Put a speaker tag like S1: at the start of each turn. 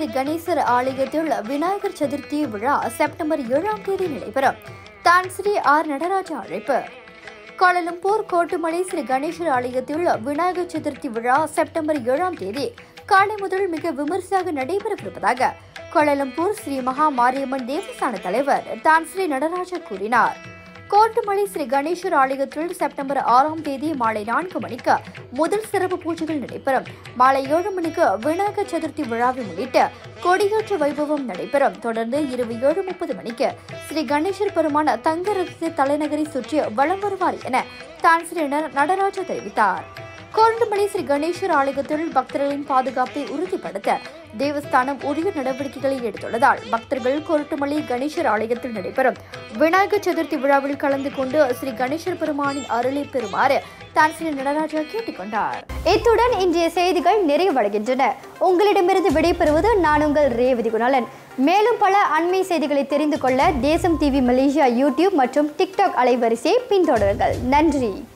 S1: கணேசர் ஆலயத்தில் விநாயகர் சதுர்த்தி விழா செப்டம்பர் ஏழாம் தேதி நடைபெறும் தான் ஸ்ரீ ஆர் நடராஜா அழைப்பு கோலலம்பூர் கோட்டுமலை ஸ்ரீ கணேசர் ஆலயத்தில் விநாயகர் சதுர்த்தி விழா செப்டம்பர் ஏழாம் தேதி காலை முதல் மிக விமர்சையாக நடைபெறவிருப்பதாக கோலலம்பூர் ஸ்ரீ மகா மாரியம்மன் தேவஸ்தான தலைவர் தான் ஸ்ரீ நடராஜா கூறினார் கோட்டுமலை ஸ்ரீ கணேசர் ஆலயத்தில் செப்டம்பர் ஆறாம் தேதி மாலை நான்கு மணிக்கு முதல் சிறப்பு பூஜைகள் நடைபெறும் மாலை ஏழு மணிக்கு விநாயகர் சதுர்த்தி விழாவை முன்னிட்டு கொடியேற்ற வைபவம் நடைபெறும் தொடர்ந்து இரவு ஏழு முப்பது மணிக்கு ஸ்ரீ கணேசர் பெருமான தங்க ரகசிய தலைநகரை சுற்றி வலம் வருவார் என தான் ஸ்ரீ நட- நடராஜா தெரிவித்தார் கோரண்டமலை ஸ்ரீ கணேசர் ஆலயத்தில் பக்தர்களின் பாதுகாப்பை உறுதிப்படுத்த தேவஸ்தானம் உரிய நடவடிக்கைகளை எடுத்துள்ளதால் பக்தர்கள் கோரட்டுமலை கணேசர் ஆலயத்தில் நடைபெறும் விநாயகர் சதுர்த்தி விழாவில் கலந்து கொண்டு ஸ்ரீ கணேசர் பெருமானின் அருளை பெறுமாறு தான் ஸ்ரீ நடராஜா கேட்டுக்கொண்டார் இத்துடன் இன்றைய செய்திகள் நிறைவடைகின்றன உங்களிடமிருந்து விடைபெறுவது நான் உங்கள் ரேவதி குணாலன் மேலும் பல அண்மை செய்திகளை தெரிந்து கொள்ள தேசம் டிவி மலேசியா யூடியூப் மற்றும் டிக்டாக் அலைவரிசையை பின்தொடருங்கள் நன்றி